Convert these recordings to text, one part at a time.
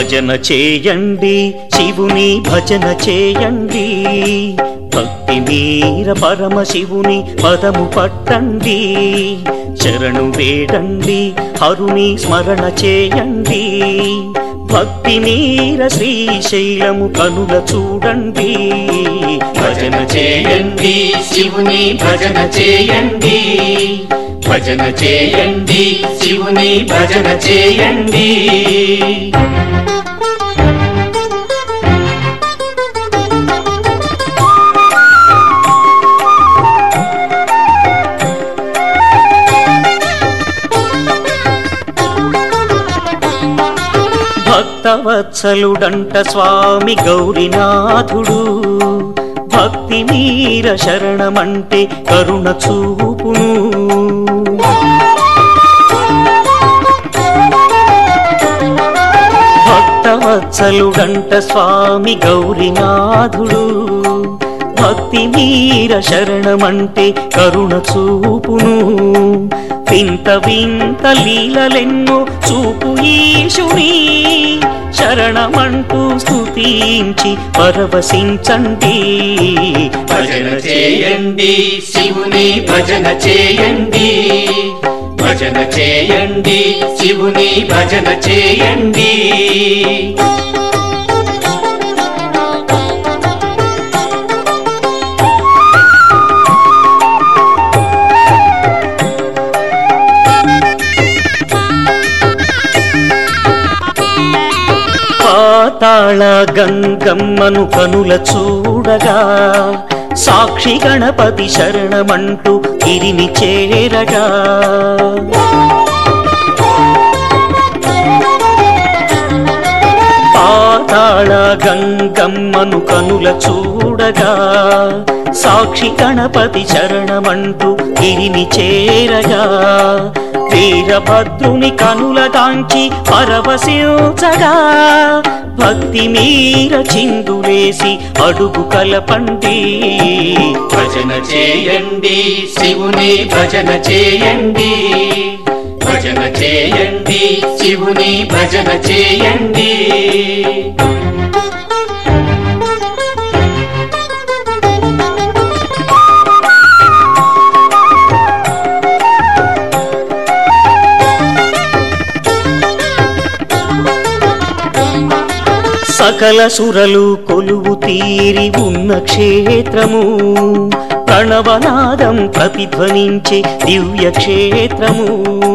భజన చేయండి శివుని భజన చేయండి భక్తి మీర పరమ శివుని పదము పట్టండి శరణు వేడండి హరుని స్మరణ చేయండి భక్తి మీర శ్రీశైలము కనుల చూడండి భజన చేయండి శివుని భజన చేయండి భజన చేయండి శివుని భజన చేయండి భక్తవత్సలుడంట స్వామి గౌరీనాథుడు భక్తి మీర శరణమంటే కరుణ చూపును భక్తవత్సలుడంట స్వామి గౌరీనాథుడు భక్తి మీర శరణమంటే కరుణ చూపును వింత వింత లీలలెన్నో చూపు ఈశుని శరణమంటూ స్తుతించి పరవశించండి భజన చేయండి శివుని భజన చేయండి భజన చేయండి శివుని భజన చేయండి పాతాళ గంగమ్మను కనుల చూడగా సాక్షి గణపతి శరణమంటూ గిరిని చేరగా పాతాళ గంగమ్మను కనుల చూడగా సాక్షి గణపతి శరణమంటూ గిరిని చేరగా వీరభద్రుని కనులగాంచి పరవశించగా భక్తి మీర చిందులేసి అడుగు కలపండి భజన చేయండి శివుని భజన చేయండి భజన చేయండి శివుని భజన చేయండి సకల సురలు కొలువు తీరి ఉన్న క్షేత్రము ప్రణవనాదం ప్రతిధ్వనించే దివ్య క్షేత్రము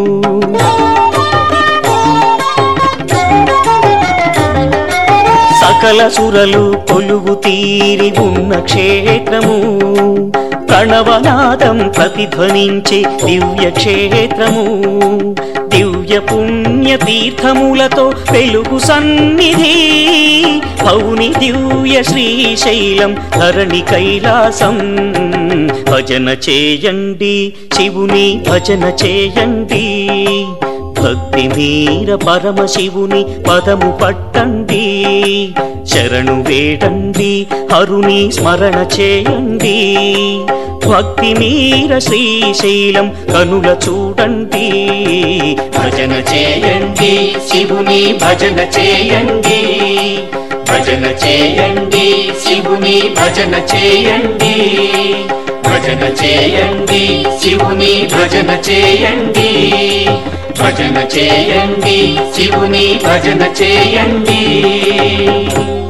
సకల సురలు కొలువు తీరి ఉన్న క్షేత్రము ప్రణవనాదం ప్రతిధ్వనించే దివ్య క్షేత్రము దివ్య పుణ్య తీర్థములతో వెలుగు సన్నిధి పౌని దివ్య శ్రీశైలం ధరణి కైలాసం భజన చేయండి శివుని భజన చేయండి భక్తి మీర పరమశివుని పదము పట్టండి శరణు వేడండి హరుని స్మరణ చేయండి భక్తి మీర శ్రీశైలం కనుల చూడండి భజన చేయండి శివుని భజన చేయండి భజన చేయండి శివుని భజన చేయండి భజన చేయండి శివుని భజన చేయండి భజన చేయండి శివుని భజన చేయండి